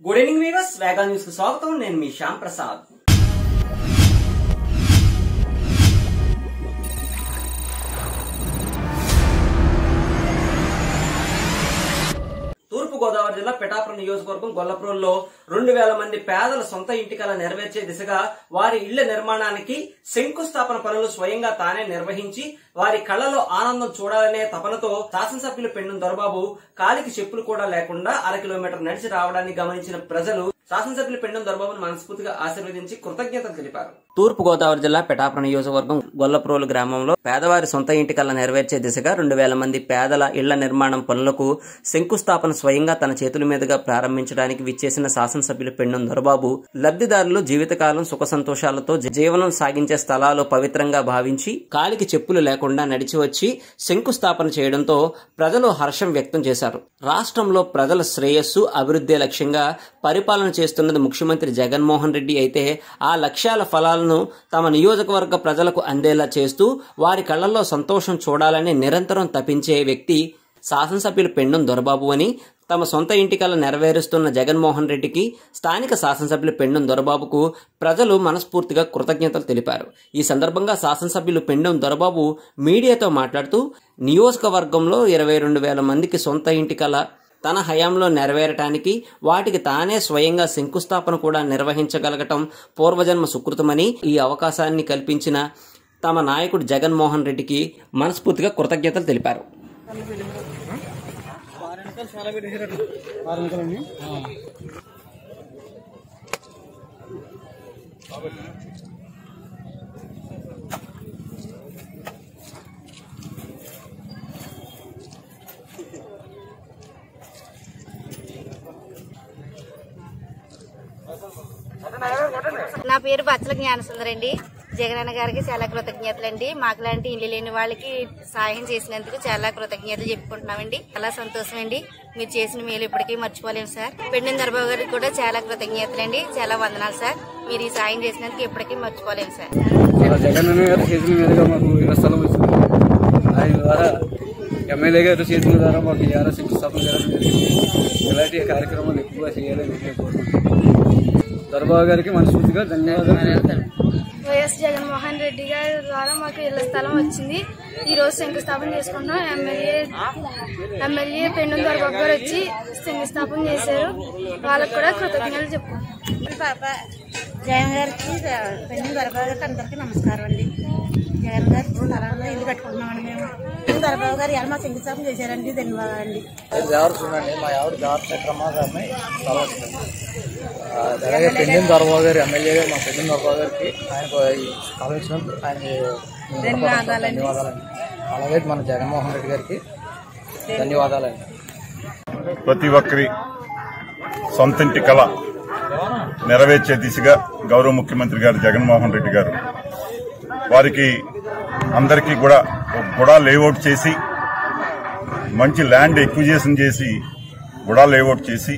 good evening viewers Vega news కు స్వాగతం నేను మీ శ్యామ్ ప్రసాద్ తూర్పు గోదావరి జిల్లా పిఠాపురం నియోజకవర్గం గొల్లపురంలో రెండు వేల మంది పేదల సొంత ఇంటికల నెరవేర్చే దిశగా వారి ఇళ్ల నిర్మాణానికి శంకుస్థాపన పనులు స్వయంగా తానే నిర్వహించి వారి కళ్ళలో ఆనందం చూడాలనే తపనతో శాసనసభ్యులు పెండు దొరబాబు కాలికి చెప్పులు కూడా లేకుండా అర కిలోమీటర్ నడిచి రావడాన్ని గమనించిన ప్రజలు శాసనసభ్యులు పెండం దొరబాబును మనస్ఫూర్తిగా ఆశీర్వదించి కృతజ్ఞతలు తెలిపారు తూర్పు గోదావరి జిల్లా పిఠాపురం నియోజకవర్గం గొల్లప్రోలు గ్రామంలో పేదవారి సొంత ఇంటికల్లా నెరవేర్చే దిశగా రెండు వేల మంది పేదల ఇళ్ల నిర్మాణం పనులకు శంకుస్థాపన స్వయంగా తన చేతుల మీదుగా ప్రారంభించడానికి విచ్చేసిన శాసనసభ్యులు పెండం దొరబాబు లబ్ధిదారులు జీవితకాలం సుఖ సంతోషాలతో జీవనం సాగించే స్థలాలు పవిత్రంగా భావించి కాలికి చెప్పులు లేకుండా నడిచి వచ్చి శంకుస్థాపన చేయడంతో ప్రజలు హర్షం వ్యక్తం చేశారు రాష్ట్రంలో ప్రజల శ్రేయస్సు అభివృద్ధి లక్ష్యంగా పరిపాలన చేస్తున్నది ముఖ్యమంత్రి జగన్మోహన్ రెడ్డి అయితే ఆ లక్ష్యాల ఫలాలను తమ నియోజకవర్గ ప్రజలకు అందేలా చేస్తూ వారి కళ్లలో సంతోషం చూడాలని నిరంతరం తపించే వ్యక్తి శాసనసభ్యులు పెండం దొరబాబు అని తమ సొంత ఇంటికల నెరవేరుస్తున్న జగన్మోహన్ రెడ్డికి స్థానిక శాసనసభ్యులు పెండం దొరబాబుకు ప్రజలు మనస్ఫూర్తిగా కృతజ్ఞతలు తెలిపారు ఈ సందర్భంగా శాసనసభ్యులు పెండం దొరబాబు మీడియాతో మాట్లాడుతూ నియోజకవర్గంలో ఇరవై రెండు వేల మందికి సొంత ఇంటికల తన హయాంలో నెరవేరటానికి వాటికి తానే స్వయంగా శంకుస్థాపన కూడా నిర్వహించగలగటం పూర్వజన్మ సుకృతమని ఈ అవకాశాన్ని కల్పించిన తమ నాయకుడు జగన్మోహన్ రెడ్డికి మనస్ఫూర్తిగా కృతజ్ఞతలు తెలిపారు నా పేరు బచ్చల జ్ఞానసుందరండి జగనన్న గారికి చాలా కృతజ్ఞతలండి మాకు లాంటి ఇల్లు లేని వాళ్ళకి సహాయం చేసినందుకు చాలా కృతజ్ఞతలు చెప్పుకుంటున్నామండి చాలా సంతోషం అండి మీరు చేసిన మేలు ఇప్పటికీ మర్చిపోలేము సార్ పెండిన దర్బాబు గారికి కూడా చాలా కృతజ్ఞతలండి చాలా వందనాలు సార్ మీరు ఈ సాయం చేసినందుకు ఇప్పటికీ మర్చిపోలేము సార్ మన జగన్ గారి చేతుల మీదుగా మాకు ఇళ్ల స్థలం వచ్చింది ఆయన ద్వారా ఎమ్మెల్యే గారి చేతుల ద్వారా మాకు ఈ ఆర్ఎస్ శంకుస్థాపన జరగడం జరిగింది ఇలాంటి కార్యక్రమాలు ఎక్కువగా చేయాలని నేను కోరుకుంటున్నాను దర్బాబు గారికి మనస్ఫూర్తిగా ధన్యవాదాలు వైఎస్ జగన్మోహన్ రెడ్డి గారి ద్వారా మాకు ఇళ్ల స్థలం వచ్చింది ఈ రోజు శంకుస్థాపన చేసుకున్నాం ఎమ్మెల్యే ఎమ్మెల్యే పెండు దొరబాబు గారు వచ్చి శంకుస్థాపన చేశారు వాళ్ళకు కూడా కృతజ్ఞతలు చెప్పుకుంటాం పాప జగన్ గారికి పెళ్లి దొరబాబు గారికి అందరికీ నమస్కారం అండి జగన్ గారి స్థలంలో ఇల్లు కట్టుకుంటున్నామండి మేము దొరబాబు గారు ఎలా మా శంకుస్థాపన చేశారండి ధన్యవాదాలండి దేవరు చూడండి మా ఎవరు దేవర చక్రమ్మ గారిని స్థలం వచ్చింది అలాగే పెండిన దొరబాబు గారు ఎమ్మెల్యే గారు మా పెండిన దొరబాబు గారికి ఆయనకు ఈ స్థలం ఇచ్చినందుకు ఆయనకి ధన్యవాదాలండి అలాగే మన జగన్మోహన్ రెడ్డి గారికి ధన్యవాదాలండి ప్రతి ఒక్కరి సొంతింటి కళ నెరవేర్చే దిశగా గౌరవ ముఖ్యమంత్రి గారు జగన్మోహన్ రెడ్డి గారు వారికి అందరికీ కూడా ఒక గుడా లేఅవుట్ చేసి మంచి ల్యాండ్ ఎక్విజేషన్ చేసి గుడా లేఅవుట్ చేసి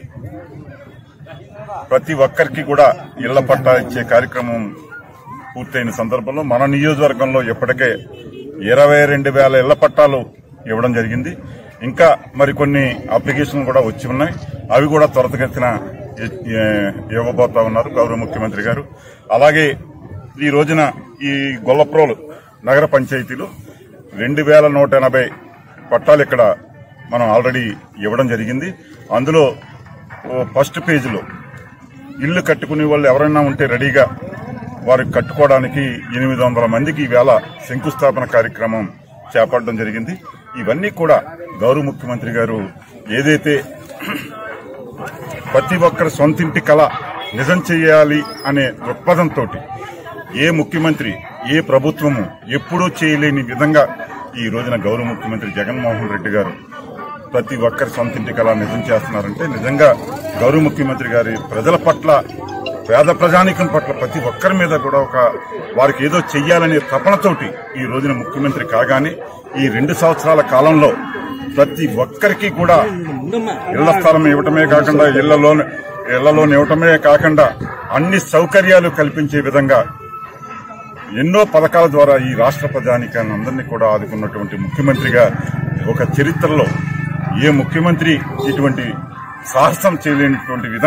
ప్రతి ఒక్కరికి కూడా ఇళ్ల పట్టా ఇచ్చే కార్యక్రమం పూర్తయిన సందర్భంలో మన నియోజకవర్గంలో ఇప్పటికే ఇరవై రెండు వేల ఇళ్ల పట్టాలు ఇవ్వడం జరిగింది ఇంకా మరికొన్ని అప్లికేషన్లు కూడా వచ్చి ఉన్నాయి అవి కూడా త్వరితగతిన ఇ- ఏ- ఇవ్వబోతా ఉన్నారు గౌరవ ముఖ్యమంత్రి గారు అలాగే ఈ రోజున ఈ గొల్లప్రోలు నగర పంచాయతీలో రెండు వేల నూట ఎనభై పట్టాలు ఇక్కడ మనం ఆల్రెడీ ఇవ్వడం జరిగింది అందులో ఓ ఫస్ట్ పేజీలో ఇల్లు కట్టుకునే వాళ్ళు ఎవరైనా ఉంటే రెడీగా వారికి కట్టుకోవడానికి ఎనిమిది వందల మందికి ఈవేళ శంకుస్థాపన కార్యక్రమం చేపట్టడం జరిగింది ఇవన్నీ కూడా గౌరవ ముఖ్యమంత్రి గారు ఏదైతే ప్రతి ఒక్కరి సొంతింటి కళ నిజం చేయాలి అనే దృక్పథంతో ఏ ముఖ్యమంత్రి ఏ ప్రభుత్వము ఎప్పుడూ చేయలేని విధంగా ఈ రోజున గౌరవ ముఖ్యమంత్రి జగన్మోహన్ రెడ్డి గారు ప్రతి ఒక్కరి సొంతింటి కళ నిజం చేస్తున్నారంటే నిజంగా గౌరవ ముఖ్యమంత్రి గారి ప్రజల పట్ల పేద ప్రజానికం పట్ల ప్రతి ఒక్కరి మీద కూడా ఒక వారికి ఏదో చెయ్యాలనే తపనతోటి ఈ రోజున ముఖ్యమంత్రి కాగానే ఈ రెండు సంవత్సరాల కాలంలో ప్రతి ఒక్కరికి కూడా ఇళ్ల స్థలం ఇవ్వటమే కాకుండా ఇళ్లలో ఇళ్లలో ఇవ్వటమే కాకుండా అన్ని సౌకర్యాలు కల్పించే విధంగా ఎన్నో పథకాల ద్వారా ఈ రాష్ట్ర ప్రజానికాన్ని అందరినీ కూడా ఆదుకున్నటువంటి ముఖ్యమంత్రిగా ఒక చరిత్రలో ఏ ముఖ్యమంత్రి ఇటువంటి సాహసం చేయలేనటువంటి విధంగా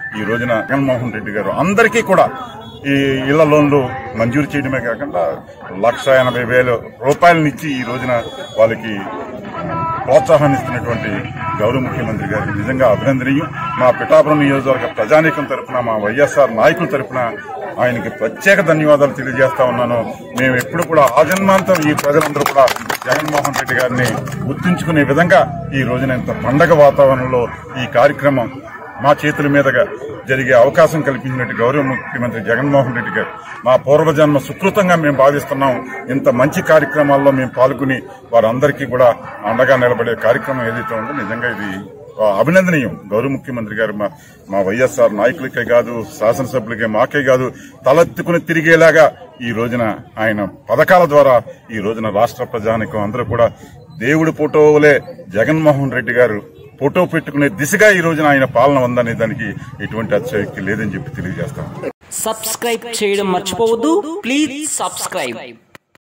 ఈ రోజున జగన్మోహన్ రెడ్డి గారు అందరికీ కూడా ఈ ఇళ్ల లోన్లు మంజూరు చేయడమే కాకుండా లక్ష ఎనభై వేల రూపాయలనిచ్చి ఈ రోజున వాళ్ళకి ప్రోత్సాహాన్ని ఇస్తున్నటువంటి గౌరవ ముఖ్యమంత్రి గారికి నిజంగా అభినందనీయం మా పిఠాపురం నియోజకవర్గ ప్రజానీకం తరపున మా వైఎస్ఆర్ నాయకుల తరపున ఆయనకి ప్రత్యేక ధన్యవాదాలు తెలియజేస్తా ఉన్నాను మేము ఎప్పుడు కూడా ఆజన్మాంతం ఈ ప్రజలందరూ కూడా జగన్మోహన్ రెడ్డి గారిని గుర్తుంచుకునే విధంగా ఈ రోజున ఇంత పండగ వాతావరణంలో ఈ కార్యక్రమం మా చేతుల మీదుగా జరిగే అవకాశం కల్పించినట్టు గౌరవ ముఖ్యమంత్రి జగన్మోహన్ రెడ్డి గారు మా పూర్వజన్మ సుకృతంగా మేము భావిస్తున్నాం ఇంత మంచి కార్యక్రమాల్లో మేము పాల్గొని వారందరికీ కూడా అండగా నిలబడే కార్యక్రమం ఏదైతే ఉందో నిజంగా ఇది ఆ, అభినందనీయం గౌరవ ముఖ్యమంత్రి గారు మా మా వైఎస్ఆర్ నాయకులకే కాదు శాసనసభ్యులకే మాకే కాదు తలెత్తుకుని తిరిగేలాగా ఈ రోజున ఆయన పథకాల ద్వారా ఈ రోజున రాష్ట్ర ప్రజానికం అందరూ కూడా దేవుడి ఫోటోలే జగన్మోహన్ రెడ్డి గారు ఫోటో పెట్టుకునే దిశగా ఈ రోజున ఆయన పాలన ఉందనే దానికి ఎటువంటి అతిశయోక్తి లేదని చెప్పి తెలియజేస్తాం సబ్స్క్రైబ్ చేయడం మర్చిపోవద్దు ప్లీజ్ సబ్స్క్రైబ్